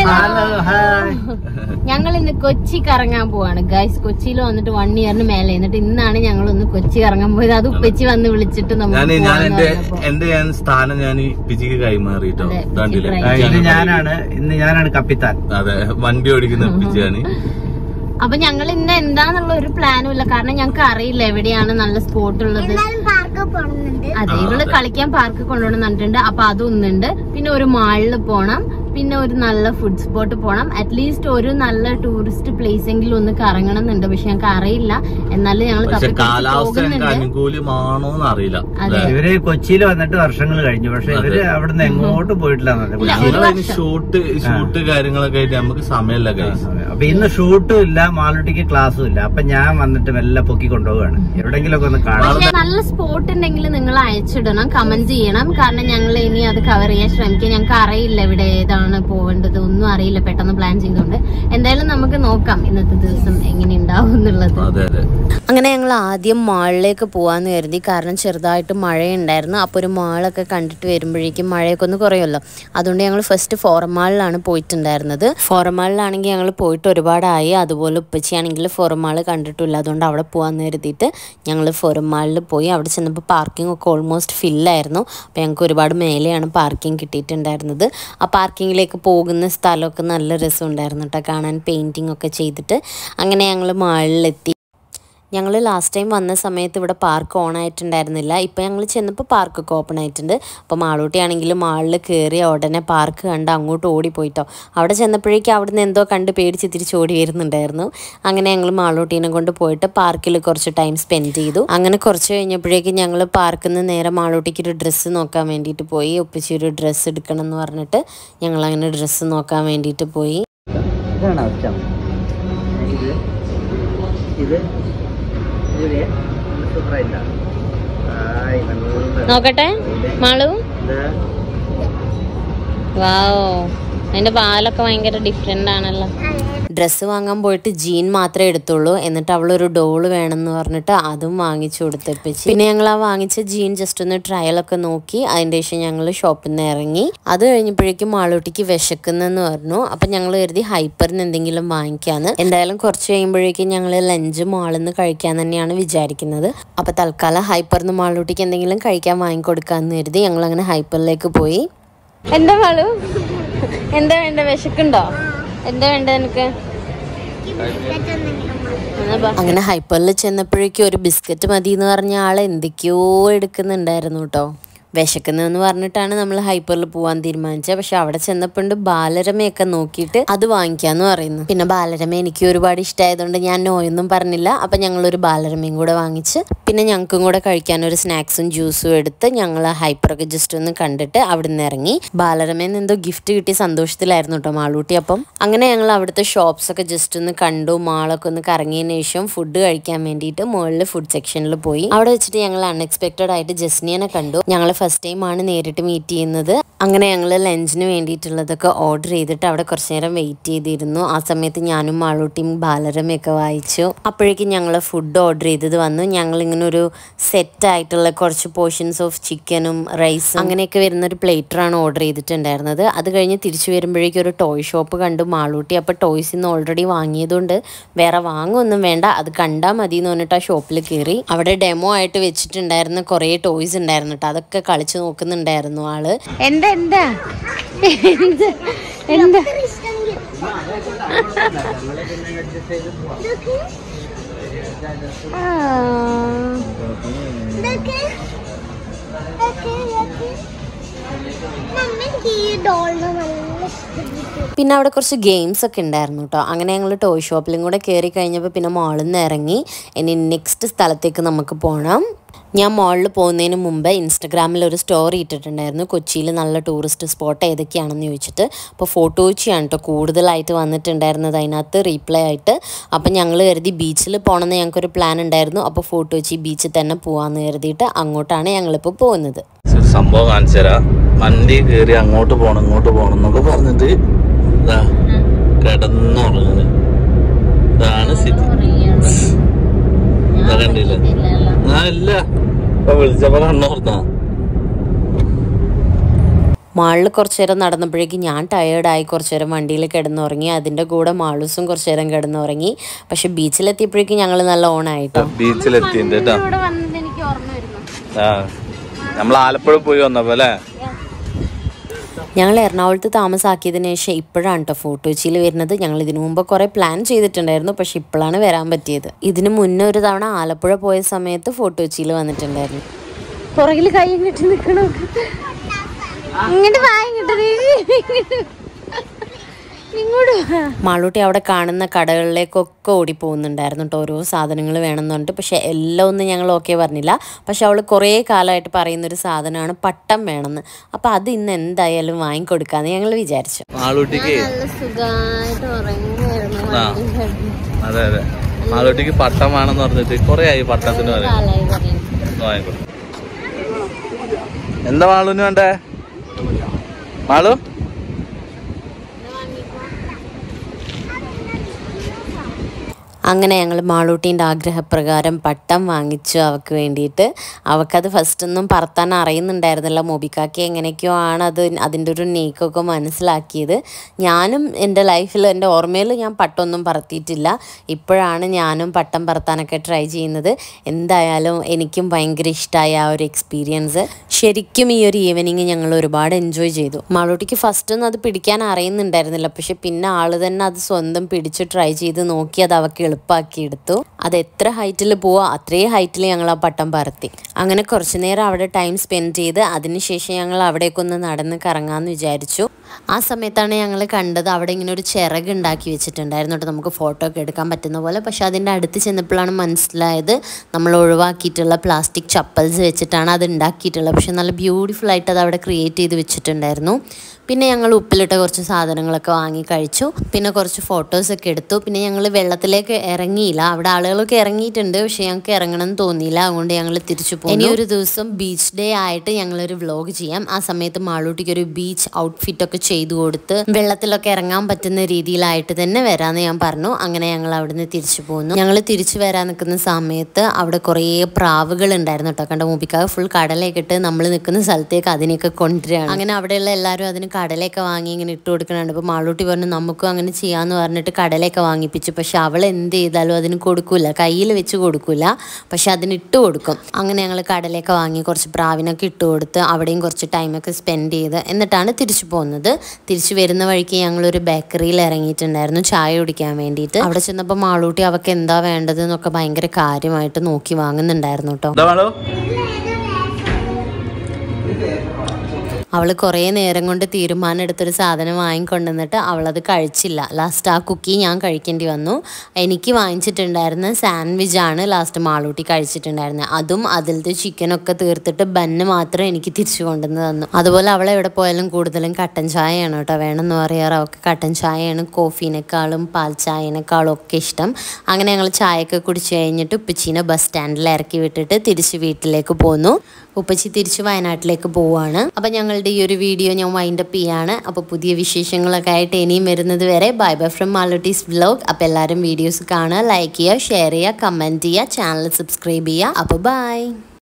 Hello hi ഞങ്ങൾ ഇന്ന് കൊച്ചി കറങ്ങാൻ പോവാണ് ഗൈസ് കൊച്ചിയിൽ വന്നിട്ട് വൺ ഇയറിന് മേലെ എന്നിട്ട് ഇന്നാണ് ഞങ്ങൾ ഒന്ന് കൊച്ചി കറങ്ങാൻ പോയത് അത് ഉപ്പച്ചി വന്ന് വിളിച്ചിട്ട് ഞാൻ നമുക്ക് ഞാൻ പോവാന്ന് എന്റെ പറഞ്ഞപ്പോ. എന്റെ ഞാൻ സ്ഥാനം ഞാൻ ഈ പിജിക്ക് കൈമാറിട്ടോ അതെ, കണ്ടില്ലേ പിജി ആ, പിജി ഇന്ന് ആണ് ഞാനാണ് ഇന്ന് ഞാനാണ് കപ്പിത്താൻ അതെ വണ്ടി ഓടിക്കുന്ന പിജിയാണ് അപ്പൊ ഞങ്ങൾ ഇന്ന് എന്താന്നുള്ള ഒരു പ്ലാനും ഇല്ല കാരണം ഞങ്ങൾക്ക് അറിയില്ല എവിടെയാണ് നല്ല സ്പോട്ട് ഉള്ളത് അതെ ഇവള് കളിക്കാൻ പാർക്ക് കൊണ്ടുപോകണം പറഞ്ഞിട്ടുണ്ട് അപ്പൊ അതൊന്നുണ്ട് പിന്നെ ഒരു മാളിൽ പോണം പിന്നെ ഒരു നല്ല ഫുഡ് സ്പോട്ട് പോണം അറ്റ്ലീസ്റ്റ് ഒരു നല്ല ടൂറിസ്റ്റ് പ്ലേസ് എങ്കിലും ഒന്ന് കറങ്ങണം എന്നുണ്ട് പക്ഷെ ഞങ്ങൾക്ക് അറിയില്ല എന്നാലും ഞങ്ങൾ പക്ഷെ തപ്പിപ്പിടിച്ച് കാലാവസ്ഥ ഞങ്ങൾക്ക് പോകുന്നുണ്ട് അനുകൂലമാണോന്ന് അറിയില്ല അതെ. ഇവര് കൊച്ചിയിൽ വന്നിട്ട് വർഷങ്ങൾ കഴിഞ്ഞു പക്ഷെ ഇവര് അവിടുന്ന് എങ്ങോട്ടും പോയിട്ടില്ല ഇല്ല, ഒരു ഞങ്ങളതിന് വർഷം. ഷൂട്ട് ഷൂട്ട് കാര്യങ്ങളൊക്കെ ആയിട്ട് നമുക്ക് സമയമല്ല കൈസ് അപ്പൊ ഇന്ന് ഷൂട്ടും ഇല്ല മാളുട്ടിക്ക് ക്ലാസ്സും ഇല്ല അപ്പൊ ഞാൻ വന്നിട്ട് മെല്ലെ പൊക്കി കൊണ്ടുപോവാണ് എവിടെങ്കിലും ഒക്കെ ഒന്ന് കാണാം പക്ഷെ നല്ല സ്പോട്ട് ഉണ്ടെങ്കിൽ നിങ്ങൾ അയച്ചിടണം കമന്റ് ചെയ്യണം കാരണം ഞങ്ങൾ ഇനി അത് കവർ ചെയ്യാൻ ശ്രമിക്കാം ഞങ്ങൾക്ക് അറിയില്ല ഇവിടെ ഏതാണ് പോവേണ്ടത് ഒന്നും അറിയില്ല പെട്ടെന്ന് പ്ലാൻ ചെയ്തുകൊണ്ട് എന്തായാലും നമുക്ക് നോക്കാം ഇന്നത്തെ ദിവസം എങ്ങനെ ഉണ്ടാവും എന്നുള്ളത് അതെ അതെ അങ്ങനെ ഞങ്ങൾ ആദ്യം മാളിലേക്ക് പോവാന്ന് കരുതി കാരണം ചെറുതായിട്ട് മഴയുണ്ടായിരുന്നു അപ്പോൾ ഒരു മാളൊക്കെ കണ്ടിട്ട് വരുമ്പോഴേക്കും മഴയൊക്കെ ഒന്ന് കുറയുമല്ലോ അതുകൊണ്ട് ഞങ്ങൾ ഫസ്റ്റ് ഫോറം മാളിലാണ് പോയിട്ടുണ്ടായിരുന്നത് ഫോറം മാളിലാണെങ്കിൽ ഞങ്ങൾ പോയിട്ട് ഒരുപാടായി അതുപോലെ ഉപ്പച്ചിയാണെങ്കിൽ ഫോറം മാൾ കണ്ടിട്ടില്ല അതുകൊണ്ട് അവിടെ പോകാമെന്ന് കരുതിയിട്ട് ഞങ്ങൾ ഫോറം മാളിൽ പോയി അവിടെ ചെന്നപ്പോൾ പാർക്കിംഗ് ഒക്കെ ഓൾമോസ്റ്റ് ഫില്ലായിരുന്നു അപ്പോൾ ഞങ്ങൾക്ക് ഒരുപാട് മേലെയാണ് പാർക്കിംഗ് കിട്ടിയിട്ടുണ്ടായിരുന്നത് ആ പാർക്കിങ്ങിലേക്ക് പോകുന്ന സ്ഥലമൊക്കെ നല്ല രസമുണ്ടായിരുന്നു കേട്ടോ കാണാൻ പെയിൻറ്റിംഗ് ഒക്കെ ചെയ്തിട്ട് അങ്ങനെ ഞങ്ങൾ മാളിലെത്തി ഞങ്ങൾ ലാസ്റ്റ് ടൈം വന്ന സമയത്ത് ഇവിടെ പാർക്ക് ഓൺ ആയിട്ടുണ്ടായിരുന്നില്ല ഇപ്പം ഞങ്ങൾ ചെന്നപ്പോൾ പാർക്കൊക്കെ ഓപ്പൺ ആയിട്ടുണ്ട് അപ്പോൾ മാളൂട്ടിയാണെങ്കിലും മാളിൽ കയറിയ ഉടനെ പാർക്ക് കണ്ട് അങ്ങോട്ട് ഓടിപ്പോയിട്ടോ അവിടെ ചെന്നപ്പോഴേക്കും അവിടെ നിന്ന് എന്തോ കണ്ട് പേടിച്ച് തിരിച്ച് ഓടി വരുന്നുണ്ടായിരുന്നു അങ്ങനെ ഞങ്ങൾ മാളൂട്ടീനെ കൊണ്ട് പോയിട്ട് പാർക്കിൽ കുറച്ച് ടൈം സ്പെൻഡ് ചെയ്തു അങ്ങനെ കുറച്ച് കഴിഞ്ഞപ്പോഴേക്കും ഞങ്ങൾ പാർക്കിൽ നിന്ന് നേരെ മാളൂട്ടിക്ക് ഒരു ഡ്രസ്സ് നോക്കാൻ വേണ്ടിയിട്ട് പോയി ഒപ്പിച്ച് ഒരു ഡ്രസ്സ് എടുക്കണം എന്ന് പറഞ്ഞിട്ട് ഞങ്ങൾ അങ്ങനെ ഡ്രസ്സ് നോക്കാൻ വേണ്ടിയിട്ട് പോയി ഇതാണ് അച്ഛൻ ഇത് ഇത് ഇതില് സൂപ്പറായില്ല ആയ് നല്ല നോക്കട്ടെ മാളു ഇത് വാവോ അതിന്റെ പാലൊക്കെ ഭയങ്കര ഡിഫറെന്റ് ആണല്ലോ ഡ്രസ്സ് വാങ്ങാൻ പോയിട്ട് ജീൻ മാത്രമേ എടുത്തുള്ളൂ എന്നിട്ട് അവളൊരു ഡോള് വേണമെന്ന് പറഞ്ഞിട്ട് അതും വാങ്ങിച്ചു കൊടുത്തപ്പിച്ച് പിന്നെ ഞങ്ങൾ ആ വാങ്ങിച്ച ജീൻ ജസ്റ്റ് ഒന്ന് ട്രയലൊക്കെ നോക്കി അതിന്റെ ശേഷം ഞങ്ങൾ ഷോപ്പിൽ നിന്ന് ഇറങ്ങി അത് കഴിഞ്ഞപ്പോഴേക്കും മാളൂട്ടിക്ക് വിശക്കുന്നെന്ന് പറഞ്ഞു അപ്പൊ ഞങ്ങൾ കരുതി ഹൈപ്പറിന് എന്തെങ്കിലും വാങ്ങിക്കാന്ന് എന്തായാലും കുറച്ച് കഴിയുമ്പോഴേക്കും ഞങ്ങൾ ലഞ്ച് മാളിൽ നിന്ന് കഴിക്കാൻ തന്നെയാണ് വിചാരിക്കുന്നത് അപ്പൊ തൽക്കാലം ഹൈപ്പറിന് മാളൂട്ടിക്ക് എന്തെങ്കിലും കഴിക്കാൻ വാങ്ങിക്കൊടുക്കാന്ന് കരുതി ഞങ്ങൾ അങ്ങനെ ഹൈപ്പറിലേക്ക് പോയി എന്താ മാളു എന്താ വേണ്ട വിശക്കുണ്ടോ എന്താ വേണ്ട നിനക്ക് അങ്ങനെ ഹൈപ്പറിൽ ചെന്നപ്പോഴേക്കും ഒരു ബിസ്ക്കറ്റ് മതി എന്ന് പറഞ്ഞ ആള് എന്തൊക്കെയോ എടുക്കുന്നുണ്ടായിരുന്നു കേട്ടോ വിശക്കുന്നതെന്ന് പറഞ്ഞിട്ടാണ് നമ്മൾ ഹൈപ്പറിൽ പോകാൻ തീരുമാനിച്ചത് പക്ഷെ അവിടെ ചെന്നപ്പോണ്ട് ബാലരമയൊക്കെ നോക്കിയിട്ട് അത് വാങ്ങിക്കാന്ന് പറയുന്നു പിന്നെ ബാലരമ എനിക്ക് ഒരുപാട് ഇഷ്ടമായതുകൊണ്ട് ഞാൻ നോയൊന്നും പറഞ്ഞില്ല അപ്പം ഞങ്ങളൊരു ബാലരമയും കൂടെ വാങ്ങിച്ച് പിന്നെ ഞങ്ങൾക്കും കൂടെ കഴിക്കാൻ ഒരു സ്നാക്സും ജ്യൂസും എടുത്ത് ഞങ്ങൾ ഹൈപ്പറൊക്കെ ജസ്റ്റ് ഒന്ന് കണ്ടിട്ട് അവിടെ നിന്ന് ഇറങ്ങി ബാലരമയിൽ നിന്ന് എന്തോ ഗിഫ്റ്റ് കിട്ടിയ സന്തോഷത്തിലായിരുന്നു കേട്ടോ മാളൂട്ടി അപ്പം അങ്ങനെ ഞങ്ങൾ അവിടുത്തെ ഷോപ്സ് ഒക്കെ ജസ്റ്റ് ഒന്ന് കണ്ടു മാളൊക്കെ ഒന്ന് കറങ്ങിയതിന് ശേഷം ഫുഡ് കഴിക്കാൻ വേണ്ടിയിട്ട് മുകളിൽ ഫുഡ് സെക്ഷനിൽ പോയി അവിടെ വെച്ചിട്ട് ഞങ്ങൾ അൺഎക്സ്പെക്റ്റഡ് ആയിട്ട് ജസ്നിയനെ കണ്ടു ഞങ്ങൾ ഫസ്റ്റ് ടൈം ആണ് നേരിട്ട് മീറ്റ് ചെയ്യുന്നത് അങ്ങനെ ഞങ്ങൾ ലഞ്ചിന് വേണ്ടിയിട്ടുള്ളതൊക്കെ ഓർഡർ ചെയ്തിട്ട് അവിടെ കുറച്ച് നേരം വെയിറ്റ് ചെയ്തിരുന്നു ആ സമയത്ത് ഞാനും മാളൂട്ടിയും ബാലരമയൊക്കെ വായിച്ചു അപ്പോഴേക്കും ഞങ്ങൾ ഫുഡ് ഓർഡർ ചെയ്തത് വന്നു ഞങ്ങൾ ഇങ്ങനെ ഒരു സെറ്റ് ആയിട്ടുള്ള കുറച്ച് പോർഷൻസ് ഓഫ് ചിക്കനും റൈസും അങ്ങനെയൊക്കെ വരുന്ന ഒരു പ്ലേറ്ററാണ് ഓർഡർ ചെയ്തിട്ടുണ്ടായിരുന്നത് അത് കഴിഞ്ഞ് തിരിച്ചു വരുമ്പോഴേക്കും ഒരു ടോയ് ഷോപ്പ് കണ്ടു മാളൂട്ടി അപ്പോൾ ടോയ്സ് ഇന്ന് ഓൾറെഡി വാങ്ങിയതുകൊണ്ട് വേറെ വാങ്ങുമൊന്നും വേണ്ട അത് കണ്ടാൽ മതി എന്ന് പറഞ്ഞിട്ട് ആ ഷോപ്പിൽ കയറി അവിടെ ഡെമോ ആയിട്ട് വെച്ചിട്ടുണ്ടായിരുന്ന കുറേ ടോയ്സ് ഉണ്ടായിരുന്നു കേട്ടോ അതൊക്കെ കളിച്ച് നോക്കുന്നുണ്ടായിരുന്നു ആള് എന്താ എന്താ എന്താ എന്താ ആ. പിന്നെ അവിടെ കുറച്ച് ഗെയിംസ് ഒക്കെ ഉണ്ടായിരുന്നു കേട്ടോ അങ്ങനെ ഞങ്ങൾ ടോയ് ഷോപ്പിലും കൂടെ കയറി കഴിഞ്ഞപ്പോൾ പിന്നെ മാളിൽ നിന്ന് ഇറങ്ങി ഇനി നെക്സ്റ്റ് സ്ഥലത്തേക്ക് നമുക്ക് പോകണം ഞാൻ മാളിൽ പോകുന്നതിന് മുമ്പ് ഇൻസ്റ്റഗ്രാമിൽ ഒരു സ്റ്റോറി ഇട്ടിട്ടുണ്ടായിരുന്നു കൊച്ചിയിൽ നല്ല ടൂറിസ്റ്റ് സ്പോട്ട് ഏതൊക്കെയാണെന്ന് ചോദിച്ചിട്ട് അപ്പോൾ ഫോട്ടോ കൊച്ചിയാണ് കേട്ടോ കൂടുതലായിട്ട് വന്നിട്ടുണ്ടായിരുന്നത് അതിനകത്ത് റീപ്ലൈ ആയിട്ട് അപ്പം ഞങ്ങൾ കരുതി ബീച്ചിൽ പോകണമെന്ന് ഞങ്ങൾക്കൊരു പ്ലാൻ ഉണ്ടായിരുന്നു അപ്പോൾ ഫോട്ടോ കൊച്ചി ബീച്ചിൽ തന്നെ പോകാമെന്ന് കരുതിയിട്ട് അങ്ങോട്ടാണ് ഞങ്ങളിപ്പോൾ പോകുന്നത് ഒരു സംഭവം കാണിച്ചു തരാം വണ്ടി കയറി അങ്ങോട്ട് പോണം ഇങ്ങോട്ട് പോണം എന്നൊക്കെ പറഞ്ഞിട്ട് ഇതാ കിടന്നുറങ്ങുന്നത് ഇതാണ് സ്ഥിതി ഇതാ കണ്ടില്ല ആ ഇല്ല ഇപ്പൊ വിളിച്ചപ്പോ കണ്ണോർത്താ മാളിൽ കുറച്ച് നേരം നടന്നപ്പോഴേക്കും ഞാൻ ടയേർഡായി കുറച്ച് നേരം വണ്ടിയിൽ കിടന്നുറങ്ങി അതിൻ്റെ കൂടെ മാളൂസും കുറച്ച് നേരം കിടന്നുറങ്ങി പക്ഷെ ബീച്ചിലെത്തിയപ്പോഴേക്കും ഞങ്ങൾ നല്ല ഓണായിട്ടോ ബീച്ചിലെത്തിണ്ട് കേട്ടോ ഇവിടെ വന്നത് എനിക്ക് ഓർമ്മ വരുന്നു ആ നമ്മൾ ആലപ്പുഴ പോയി വന്നപ്പോ അല്ലേ ഞങ്ങൾ എറണാകുളത്ത് താമസാക്കിയതിന് ശേഷം ഇപ്പോഴാണ് കേട്ടോ ഫോട്ടോ കൊച്ചിയിൽ വരുന്നത് ഞങ്ങൾ ഇതിനു മുമ്പ് കുറേ പ്ലാൻ ചെയ്തിട്ടുണ്ടായിരുന്നു പക്ഷെ ഇപ്പോഴാണ് വരാൻ പറ്റിയത് ഇതിന് മുന്നേ ഒരു തവണ ആലപ്പുഴ പോയ സമയത്ത് ഫോട്ടോ കൊച്ചിയിൽ വന്നിട്ടുണ്ടായിരുന്നു പുറകിൽ കൈ ഇങ്ങോട്ട് നിൽക്കണോ ഇങ്ങോട്ട് വാ ഇങ്ങോട്ട് ഇങ്ങോട്ട് മാളൂട്ടി അവിടെ കാണുന്ന കടകളിലേക്കൊക്കെ ഓടി പോകുന്നുണ്ടായിരുന്നു കേട്ടോ ഓരോ സാധനങ്ങൾ വേണമെന്ന് പറഞ്ഞിട്ട് പക്ഷെ എല്ലാം ഒന്നും ഞങ്ങൾ ഓക്കെ പറഞ്ഞില്ല പക്ഷെ അവൾ കുറേ കാലമായിട്ട് പറയുന്നൊരു സാധനമാണ് പട്ടം വേണമെന്ന് അപ്പം അത് ഇന്ന് എന്തായാലും വാങ്ങിക്കൊടുക്കാന്ന് ഞങ്ങൾ വിചാരിച്ചു മാളൂട്ടിക്ക് നല്ല സുഖമായിട്ട് ഉറങ്ങുമായിരുന്നു ആ അതെ അതെ മാളൂട്ടിക്ക് പട്ടം വേണമെന്ന് പറഞ്ഞിട്ട് കൊറേ ആയി പട്ടത്തിന് പറയാം കാലായി പറയുന്നു ഒന്ന് വാങ്ങിക്കോ എന്താ മാളൂന് വേണ്ടേ മാളു അങ്ങനെ ഞങ്ങൾ മാളൂട്ടീൻ്റെ ആഗ്രഹപ്രകാരം പട്ടം വാങ്ങിച്ചു അവൾക്ക് വേണ്ടിയിട്ട് അവൾക്കത് ഫസ്റ്റ് ഒന്നും പറത്താൻ അറിയുന്നുണ്ടായിരുന്നില്ല മൊബിക്കാക്കി എങ്ങനെയൊക്കെയോ ആണ് അത് അതിൻ്റെ ഒരു നെയ്ക്കൊക്കെ മനസ്സിലാക്കിയത് ഞാനും എൻ്റെ ലൈഫിൽ എൻ്റെ ഓർമ്മയിൽ ഞാൻ പട്ടമൊന്നും പറത്തിയിട്ടില്ല ഇപ്പോഴാണ് ഞാനും പട്ടം പറത്താനൊക്കെ ട്രൈ ചെയ്യുന്നത് എന്തായാലും എനിക്കും ഭയങ്കര ഇഷ്ടമായ ആ ഒരു എക്സ്പീരിയൻസ് ശരിക്കും ഈ ഒരു ഈവനിങ് ഞങ്ങൾ ഒരുപാട് എൻജോയ് ചെയ്തു മാളൂട്ടിക്ക് ഫസ്റ്റ് ഒന്നും അത് പിടിക്കാൻ അറിയുന്നുണ്ടായിരുന്നില്ല പക്ഷെ പിന്നെ ആള് തന്നെ അത് സ്വന്തം പിടിച്ച് ട്രൈ ചെയ്ത് നോക്കി അത് അവൾക്ക് എളുപ്പമാക്കി എടുത്തു അത് എത്ര ഹൈറ്റിൽ പോവോ അത്രയും ഹൈറ്റിൽ ഞങ്ങൾ ആ പട്ടം പറത്തി അങ്ങനെ കുറച്ചു നേരം അവിടെ ടൈം സ്പെൻഡ് ചെയ്ത് അതിനുശേഷം ഞങ്ങൾ അവിടേക്കൊന്ന് നടന്ന് കറങ്ങാമെന്ന് വിചാരിച്ചു ആ സമയത്താണ് ഞങ്ങൾ കണ്ടത് അവിടെ ഇങ്ങനെ ഒരു ചിറക് ഉണ്ടാക്കി വെച്ചിട്ടുണ്ടായിരുന്നു കേട്ടോ നമുക്ക് ഫോട്ടോ ഒക്കെ എടുക്കാൻ പറ്റുന്ന പോലെ പക്ഷെ അതിൻ്റെ അടുത്ത് ചെന്നപ്പോഴാണ് മനസ്സിലായത് നമ്മൾ ഒഴിവാക്കിയിട്ടുള്ള പ്ലാസ്റ്റിക് ചപ്പൽസ് വെച്ചിട്ടാണ് അത് ഉണ്ടാക്കിയിട്ടുള്ളത് പക്ഷെ നല്ല ബ്യൂട്ടിഫുൾ ആയിട്ട് അത് അവിടെ ക്രിയേറ്റ് ചെയ്ത് വെച്ചിട്ടുണ്ടായിരുന്നു പിന്നെ ഞങ്ങൾ ഉപ്പിലിട്ട കുറച്ച് സാധനങ്ങളൊക്കെ വാങ്ങി കഴിച്ചു പിന്നെ കുറച്ച് ഫോട്ടോസൊക്കെ എടുത്തു പിന്നെ ഞങ്ങൾ വെള്ളത്തിലേക്ക് ഇറങ്ങിയില്ല അവിടെ ആളുകളൊക്കെ ഇറങ്ങിയിട്ടുണ്ട് പക്ഷെ ഞങ്ങൾക്ക് ഇറങ്ങണം എന്ന് തോന്നിയില്ല അതുകൊണ്ട് ഞങ്ങൾ തിരിച്ചു പോകും ഇനി ഒരു ദിവസം ബീച്ച് ഡേ ആയിട്ട് ഞങ്ങളൊരു വ്ലോഗ് ചെയ്യാം ആ സമയത്ത് മാളൂട്ടിക്ക് ഒരു ബീച്ച് ഔട്ട്ഫിറ്റ് ഒക്കെ ചെയ്തു കൊടുത്ത് വെള്ളത്തിലൊക്കെ ഇറങ്ങാൻ പറ്റുന്ന രീതിയിലായിട്ട് തന്നെ വരാമെന്ന് ഞാൻ പറഞ്ഞു അങ്ങനെ ഞങ്ങൾ അവിടുന്ന് തിരിച്ചു പോന്നു ഞങ്ങൾ തിരിച്ചു വരാൻ നിൽക്കുന്ന സമയത്ത് അവിടെ കുറേ പ്രാവുകൾ ഉണ്ടായിരുന്നു കേട്ടോ കണ്ട മൂപ്പിക്കാവ് ഫുൾ കടലയൊക്കെ ഇട്ട് നമ്മൾ നിൽക്കുന്ന സ്ഥലത്തേക്ക് അതിനെയൊക്കെ കൊണ്ടുവരികയാണ് അങ്ങനെ അവിടെയുള്ള എല്ലാവരും അതിന് കടലയൊക്കെ വാങ്ങി ഇങ്ങനെ ഇട്ട് കൊടുക്കുന്നുണ്ട് അപ്പോൾ മാളൂട്ടി പറഞ്ഞു നമുക്കും അങ്ങനെ ചെയ്യാമെന്ന് പറഞ്ഞിട്ട് കടലയൊക്കെ വാങ്ങിപ്പിച്ചു പക്ഷെ അവൾ എന്ത് ചെയ്താലും അതിന് കൊടുക്കൂല കയ്യിൽ വെച്ച് കൊടുക്കൂല പക്ഷെ അതിന് ഇട്ട് കൊടുക്കും അങ്ങനെ ഞങ്ങൾ കടലയൊക്കെ വാങ്ങി കുറച്ച് പ്രാവിനൊക്കെ ഇട്ട് കൊടുത്ത് അവിടെയും കുറച്ച് ടൈമൊക്കെ സ്പെൻഡ് ചെയ്ത് എന്നിട്ടാണ് തിരിച്ചു പോകുന്നത് തിരിച്ചു വരുന്ന വഴിക്ക് ഞങ്ങളൊരു ബേക്കറിയിൽ ഇറങ്ങിയിട്ടുണ്ടായിരുന്നു ചായ കുടിക്കാൻ വേണ്ടിയിട്ട് അവിടെ ചെന്നപ്പോൾ മാളൂട്ടി അവൾക്ക് എന്താ വേണ്ടത് എന്നൊക്കെ ഭയങ്കര കാര്യമായിട്ട് നോക്കി വാങ്ങുന്നുണ്ടായിരുന്നു കേട്ടോ എന്താ മാളു അവൾ കുറേ നേരം കൊണ്ട് തീരുമാനം എടുത്തൊരു സാധനം വാങ്ങിക്കൊണ്ടുവന്നിട്ട് അവളത് കഴിച്ചില്ല ലാസ്റ്റ് ആ കുക്കി ഞാൻ കഴിക്കേണ്ടി വന്നു എനിക്ക് വാങ്ങിച്ചിട്ടുണ്ടായിരുന്ന സാൻഡ്വിച്ചാണ് ലാസ്റ്റ് മാളൂട്ടി കഴിച്ചിട്ടുണ്ടായിരുന്നത് അതും അതിലത്തെ ചിക്കനൊക്കെ തീർത്തിട്ട് ബന്ന് മാത്രം എനിക്ക് തിരിച്ചു കൊണ്ടുവന്ന് തന്നു അതുപോലെ അവൾ എവിടെ പോയാലും കൂടുതലും കട്ടൻ ചായയാണ് കേട്ടോ വേണമെന്ന് പറയാറ് അവൾക്ക് കട്ടൻ ചായയാണ് കോഫീനേക്കാളും പാൽ ചായനേക്കാളും ഒക്കെ ഇഷ്ടം അങ്ങനെ ഞങ്ങൾ ചായയൊക്കെ കുടിച്ച് കഴിഞ്ഞിട്ട് ഉപ്പച്ചീനെ ബസ് സ്റ്റാൻഡിൽ ഇറക്കി വിട്ടിട്ട് തിരിച്ച് വീട്ടിലേക്ക് പോന്നു ഉപ്പച്ചി തിരിച്ച് വയനാട്ടിലേക്ക് പോവുകയാണ് അപ്പം ഞങ്ങളുടെ ഈ ഒരു വീഡിയോ ഞാൻ വൈൻഡപ്പ് ചെയ്യാണ് അപ്പോൾ പുതിയ വിശേഷങ്ങളൊക്കെ ആയിട്ട് ഇനിയും വരുന്നത് വരെ ബൈ ബൈ ഫ്രം മാലോട്ടീസ് വ്ലോഗ് അപ്പോൾ എല്ലാവരും വീഡിയോസ് കാണുക ലൈക്ക് ചെയ്യുക ഷെയർ ചെയ്യുക കമൻറ്റ് ചെയ്യുക ചാനൽ സബ്സ്ക്രൈബ് ചെയ്യുക അപ്പോൾ ബൈ